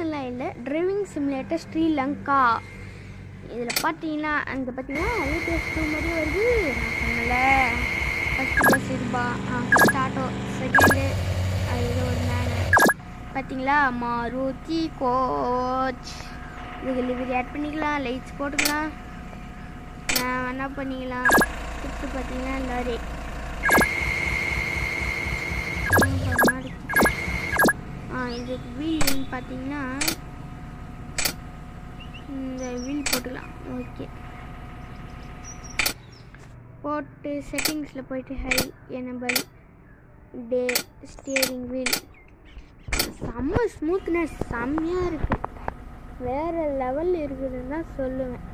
எல்லாம் இல்லை driving simulator Sri Lanka இதில் பார்த்தீங்கன்னா அந்த பார்த்தீங்கன்னா ஐபிஎஸ் டூ மாதிரி வருது நான் சொன்னல ஃபஸ்ட்டு பஸ் இதுபா ஃபஸ்ட் ஆட்டோ செகண்டு அது ஏதோ ஒரு மேனு பார்த்தீங்களா மாருதி கோச் இதுக்கு லிவரி ஆட் பண்ணிக்கலாம் லைட்ஸ் போட்டுக்கலாம் நான் என்ன பண்ணிக்கலாம் சுற்று பார்த்தீங்கன்னா லாரி ஆ இதுக்கு வீல் பார்த்தீங்கன்னா இந்த வீல் போட்டுக்கலாம் ஓகே போட்டு செட்டிங்ஸில் போயிட்டு high enabled steering wheel செம்ம ஸ்மூத்னஸ் செம்மையாக இருக்குது வேறு லெவல் இருக்குதுன்னு தான் சொல்லுவேன்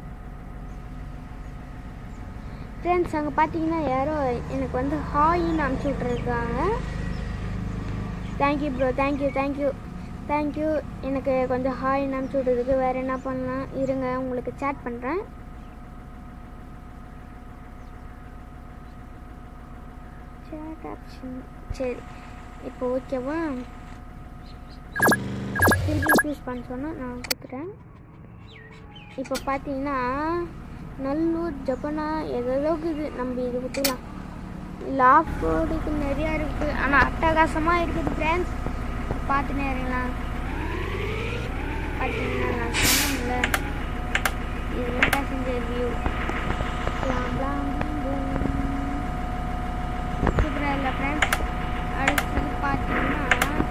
ஃப்ரெண்ட்ஸ் அங்கே பார்த்தீங்கன்னா யாரோ எனக்கு வந்து ஹாயின்னு அனுப்பிச்சி விட்ருக்காங்க thank you bro thank you thank you thank you எனக்கு கொஞ்சம் ஹாய் அனுப்பிச்சி விட்றதுக்கு வேறு என்ன பண்ணலாம் இருங்க உங்களுக்கு சேட் பண்ணுறேன் சேட் ஆப்ஷன் சரி இப்போ ஓகேவா திருப்பி சூஸ் பண்ண சொன்னால் நான் கொடுத்துட்டேன் இப்போ பார்த்தீங்கன்னா நல்லூர் ஜப்பனா எதோக்கு இது நம்ம இது கொடுத்துக்கலாம் லாஃப் ரோடுக்கு நிறையா இருக்குது ஆனால் அட்டகாசமாக இருக்குது ஃப்ரெண்ட்ஸ் பார்த்துனே இருக்கலாம் பார்த்தீங்கன்னா நான் சொன்னேன்ல இது பேசஞ்சர் வியூ சூப்பராக இல்லை ஃப்ரெண்ட்ஸ் அடுத்தது பார்த்தீங்கன்னா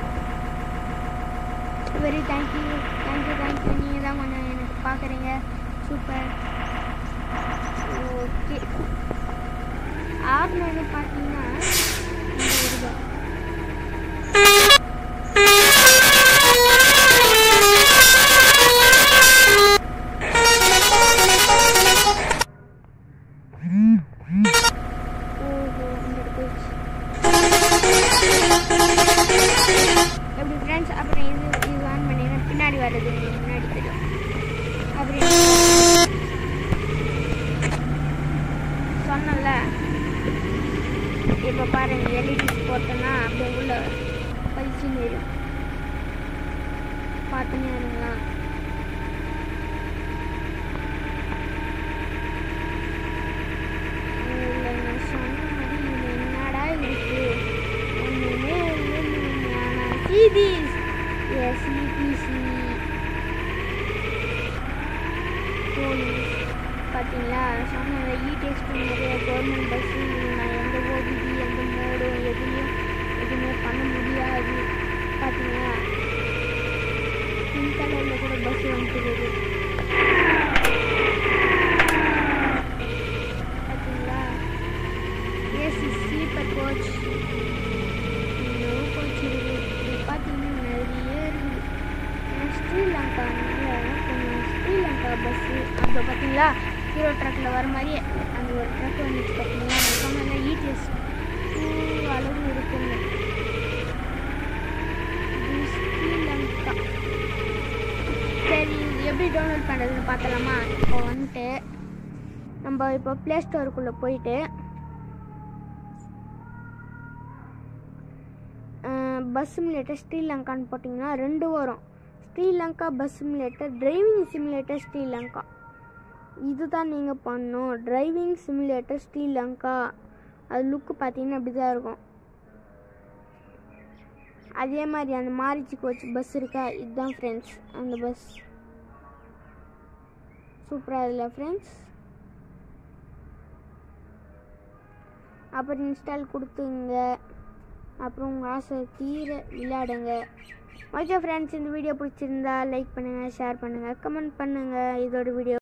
வெரி தேங்க்யூ தேங்க்யூ தேங்க்யூ நீங்கள் தான் கொஞ்சம் எனக்கு பார்க்குறீங்க சூப்பர் ஓகே ஆப்ல வந்து பார்த்தீங்கன்னா இந்த இதுதான். ஓஹோ, இந்த போச்சு. எப்படி ஃப்ரெண்ட்ஸ் அப்புறம் இது இது ஆன் பண்ணிடுறேன் பின்னாடி வர்றது உங்களுக்கு முன்னாடி தெரியும் அப்புறம் சொன்னல இப்போ பாருங்க எல்இடிஸ் போட்டோன்னா அப்படியே உள்ள பளிச்சுன்னு வரும் பார்த்துனே இருங்களா இல்லை நான் சொன்ன மாதிரி இதில் என்னடா இருக்கு ஒன்றுமே இல்லை ஆனால் சிடிஸ் எஸ்இபிசி போலீஸ் பார்த்தீங்களா சொன்ன இ டெஸ்ட் நிறைய கவர்மெண்ட் பஸ்ஸு நான் எந்த ஓபிடி எந்த மோடும் எதுலையும் எதுவுமே பண்ண முடியாது பார்த்தீங்களா பின் கலரில் கூட பஸ் வந்துருக்குது பார்த்தீங்களா ஏசி ஸ்லீப்பர் கோச் இன்னும் கோச் இருக்குது இது பார்த்தீங்கன்னா நிறைய இருக்குது ஏன்னா ஸ்ரீலங்கானால கொஞ்சம் ஸ்ரீலங்கா பஸ்ஸு அங்கே பார்த்தீங்களா ஹீரோ ட்ரக்கில் வர மாதிரியே அந்த ஒரு ட்ரக் வந்துச்சு பார்த்தீங்களா அந்த சொன்ன இடிஎஸ் அளவு இருக்குன்னு இது ஸ்ரீலங்கா சரி இது எப்படி டவுன்லோட் பண்ணுறதுன்னு பார்த்தலாமா இப்போ வந்துட்டு நம்ம இப்போ ப்ளே ஸ்டோருக்குள்ளே போயிட்டு பஸ் சிமுலேட்டர் ஸ்ரீலங்கான்னு போட்டிங்கன்னா ரெண்டு வரும் Sri Lanka bus simulator driving simulator Sri Lanka இதுதான் நீங்கள் பண்ணணும் டிரைவிங் சிமுலேட்டர் ஸ்ரீலங்கா அது லுக்கு பார்த்தீங்கன்னா அப்படி தான் இருக்கும் அதே மாதிரி அந்த மாரிச்சி கோச் பஸ் இருக்கா இதுதான் ஃப்ரெண்ட்ஸ் அந்த பஸ் சூப்பராக இல்லை ஃப்ரெண்ட்ஸ் அப்புறம் இன்ஸ்டால் கொடுத்துங்க அப்புறம் உங்கள் ஆசை தீர விளையாடுங்க ஓகே ஃப்ரெண்ட்ஸ் இந்த வீடியோ பிடிச்சிருந்தா லைக் பண்ணுங்கள் ஷேர் பண்ணுங்கள் கமெண்ட் பண்ணுங்கள் இதோட வீடியோ